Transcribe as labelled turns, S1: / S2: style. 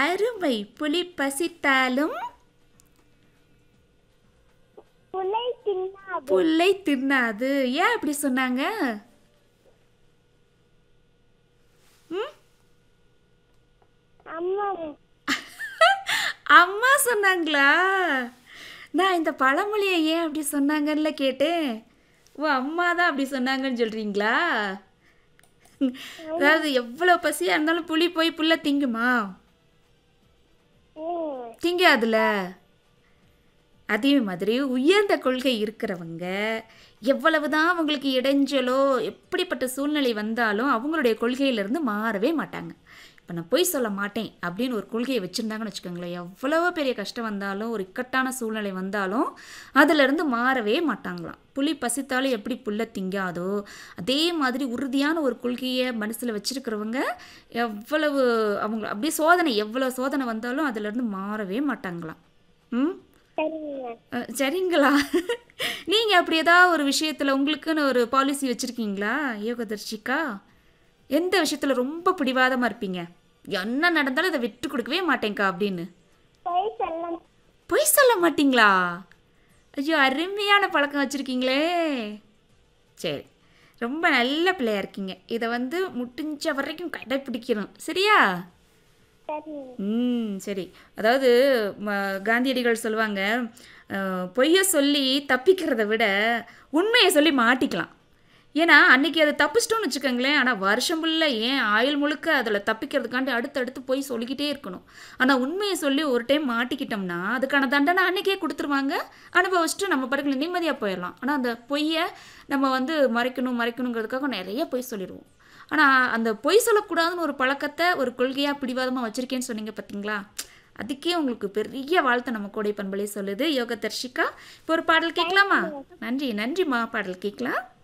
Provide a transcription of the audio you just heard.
S1: அருமை புலி பசித்தாலும்
S2: புலை தின்னாது
S1: புல்லை தின்னாது ஏன் அப்படி சொன்னாங்க ம்
S2: அம்மா
S1: அம்மா சொன்னாங்களா நான் இந்த பழமொழியை ஏன் அப்படி சொன்னாங்கன்னு கேட்டேன் ஓ அம்மா தான் அப்படி சொன்னாங்கன்னு சொல்கிறீங்களா அதாவது எவ்வளோ பசியாக இருந்தாலும் புளி போய் புல்ல திங்குமா
S2: ம்,
S1: திங்காதுல அதே மாதிரி உயர்ந்த கொள்கை இருக்கிறவங்க எவ்வளவுதான் அவங்களுக்கு இடைஞ்சலோ எப்படிப்பட்ட சூழ்நிலை வந்தாலும் அவங்களுடைய கொள்கையிலிருந்து மாறவே மாட்டாங்க இப்போ நான் பொய் சொல்ல மாட்டேன் அப்படின்னு ஒரு கொள்கையை வச்சுருந்தாங்கன்னு வச்சுக்கோங்களேன் எவ்வளவோ பெரிய கஷ்டம் வந்தாலும் ஒரு இக்கட்டான சூழ்நிலை வந்தாலும் அதிலிருந்து மாறவே மாட்டாங்களாம் புலி பசித்தாலும் எப்படி புல்ல திங்காதோ அதே மாதிரி உறுதியான ஒரு கொள்கையை மனசில் வச்சுருக்கிறவங்க எவ்வளவு அவங்க அப்படியே சோதனை எவ்வளோ சோதனை வந்தாலும் அதிலிருந்து மாறவே மாட்டாங்களாம் ம்
S2: சரிங்க
S1: அஹ், சரிங்களா நீங்கள் அப்படி ஏதாவது ஒரு விஷயத்தில் உங்களுக்குன்னு ஒரு பாலிசி வச்சுருக்கீங்களா யோகதர்ஷிக்கா எந்த விஷயத்தில் ரொம்ப பிடிவாதமாக இருப்பீங்க என்ன நடந்தாலும் அதை விட்டு கொடுக்கவே மாட்டேங்க்கா அப்படின்னு
S2: பொய் சொல்ல
S1: பொய் சொல்ல மாட்டீங்களா ஐயோ அருமையான பழக்கம் வச்சுருக்கீங்களே சரி ரொம்ப நல்ல பிள்ளையா இருக்கீங்க இதை வந்து முடிஞ்ச வரைக்கும் கடைப்பிடிக்கணும் சரியா
S2: சரிங்க
S1: ம் சரி அதாவது ம- காந்தியடிகள் சொல்லுவாங்க அஹ், பொய்யை சொல்லி தப்பிக்கிறத விட உண்மையை சொல்லி மாட்டிக்கலாம் ஏன்னா அன்னைக்கு அதை தப்பிச்சிட்டோம்னு வச்சுக்கோங்களேன் ஆனால் வருஷம் ஃபுல்ல ஏன் ஆயுள் முழுக்க அதில் தப்பிக்கிறதுக்காண்டி அடுத்தடுத்து போய் சொல்லிக்கிட்டே இருக்கணும் ஆனால் உண்மையை சொல்லி ஒரு டைம் மாட்டிக்கிட்டோம்னா அதுக்கான தண்டனை அன்னைக்கே கொடுத்துருவாங்க அனுபவிச்சுட்டு நம்ம படகுல நிம்மதியாக போயிடலாம் ஆனால் அந்த பொய்யை நம்ம வந்து மறைக்கணும் மறைக்கணுங்கிறதுக்காக நிறைய பொய் சொல்லிடுவோம் ஆனால் அந்த பொய் சொல்லக்கூடாதுன்னு ஒரு பழக்கத்தை ஒரு கொள்கையாக பிடிவாதமாக வச்சுருக்கேன்னு சொன்னீங்க பார்த்தீங்களா அதுக்கே உங்களுக்கு பெரிய வாழ்த்தை நம்ம கோடை பண்பலே சொல்லுது யோக தர்ஷிகா இப்போ ஒரு பாடல் கேட்கலாமா நன்றி நன்றிம்மா பாடல் கேட்கலாம்